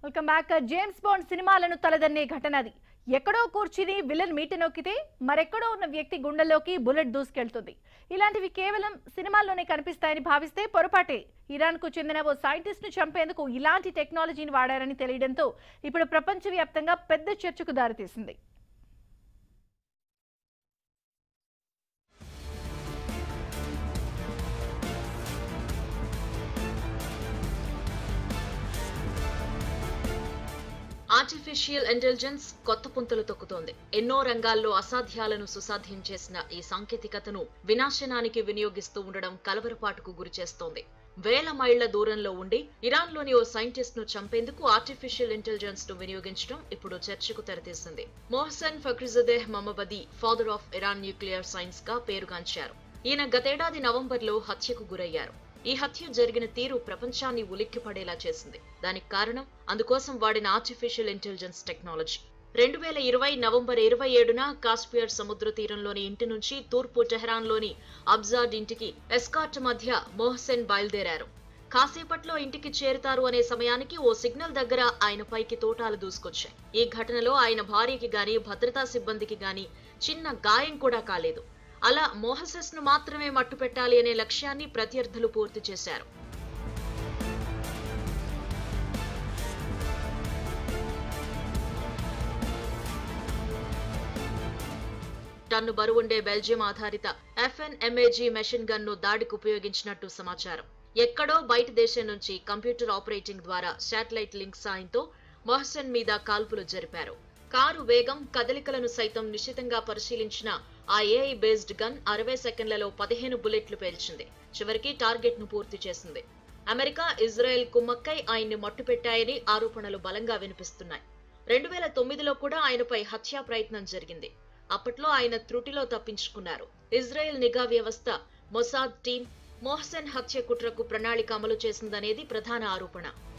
welcome back James bond సినిమాలను తలదన్నే ఘటన అది ఎక్కడో కూర్చుని విలన్ మీట నొక్కితే మరెక్కడో ఉన్న వ్యక్తి గుండెల్లోకి బుల్లెట్ దూసుకెళ్తుంది ఇలాంటివి కేవలం సినిమాల్లోనే కనిపిస్తాయని భావిస్తే పొరపాటే ఇరాన్ కు చెందిన ఓ సైంటిస్ట్ ను చంపేందుకు ఇలాంటి టెక్నాలజీని వాడారని తెలియడంతో ఇప్పుడు ప్రపంచవ్యాప్తంగా పెద్ద చర్చకు దారితీసింది ఆర్టిఫిషియల్ ఇంటెలిజెన్స్ కొత్త పుంతలు తొక్కుతోంది ఎన్నో రంగాల్లో అసాధ్యాలను సుసాధ్యం చేసిన ఈ సాంకేతికతను వినాశనానికి వినియోగిస్తూ ఉండడం కలవరపాటుకు గురిచేస్తోంది వేల మైళ్ల దూరంలో ఉండి ఇరాన్లోని ఓ సైంటిస్ట్ ను చంపేందుకు ఆర్టిఫిషియల్ ఇంటెలిజెన్స్ ను వినియోగించడం ఇప్పుడు చర్చకు తెరతీసింది Mohsen Fakhrizadeh Mahabadi father of Iran nuclear science గా పేరుగాంచారు ఈయన గతేడాది నవంబర్లో హత్యకు గురయ్యారు ఈ హత్య జరిగిన తీరు ప్రపంచాన్ని ఉలిక్కిపడేలా చేసింది దానికి కారణం అందుకోసం వాడిన ఆర్టిఫిషియల్ ఇంటెలిజెన్స్ టెక్నాలజీ రెండు వేల ఇరవై నవంబర్ ఇరవై ఏడున కాస్పియర్ సముద్ర తీరంలోని ఇంటి నుంచి తూర్పు టెహరాన్లోని అబ్జార్డ్ ఇంటికి ఎస్కాట్ మధ్య మోహసెన్ బయలుదేరారు కాసేపట్లో ఇంటికి చేరుతారు అనే సమయానికి ఓ సిగ్నల్ దగ్గర ఆయన పైకి తోటాలు దూసుకొచ్చాయి ఈ ఘటనలో ఆయన భార్యకి గాని భద్రతా సిబ్బందికి గాని చిన్న గాయం కూడా కాలేదు అలా మోహసెస్ ను మాత్రమే మట్టు పెట్టాలి అనే లక్ష్యాన్ని ప్రత్యర్థులు పూర్తి చేశారు టన్ను బరువుండే బెల్జియం ఆధారిత ఎఫ్ఎన్ఎంఏజీ మెషిన్ గన్ ను దాడికి ఉపయోగించినట్టు సమాచారం ఎక్కడో బయట దేశం నుంచి కంప్యూటర్ ఆపరేటింగ్ ద్వారా శాటిలైట్ లింక్ సాయంతో మొహసన్ మీద కాల్పులు జరిపారు కారు వేగం కదలికలను సైతం నిశితంగా పరిశీలించిన ఆ ఏఐ బేస్డ్ గన్ అరవై సెకండ్లలో పదిహేను బుల్లెట్లు పేల్చింది చివరికి టార్గెట్ ను పూర్తి చేసింది అమెరికా ఇజ్రాయెల్ కుమ్మక్కై ఆయన్ని మట్టుపెట్టాయని ఆరోపణలు బలంగా వినిపిస్తున్నాయి రెండు వేల తొమ్మిదిలో కూడా ఆయనపై హత్యా ప్రయత్నం జరిగింది అప్పట్లో ఆయన త్రుటిలో తప్పించుకున్నారు ఇజ్రాయెల్ నిఘా వ్యవస్థ మొసాద్ టీం మోహసెన్ హత్య కుట్రకు ప్రణాళిక అమలు చేసిందనేది ప్రధాన ఆరోపణ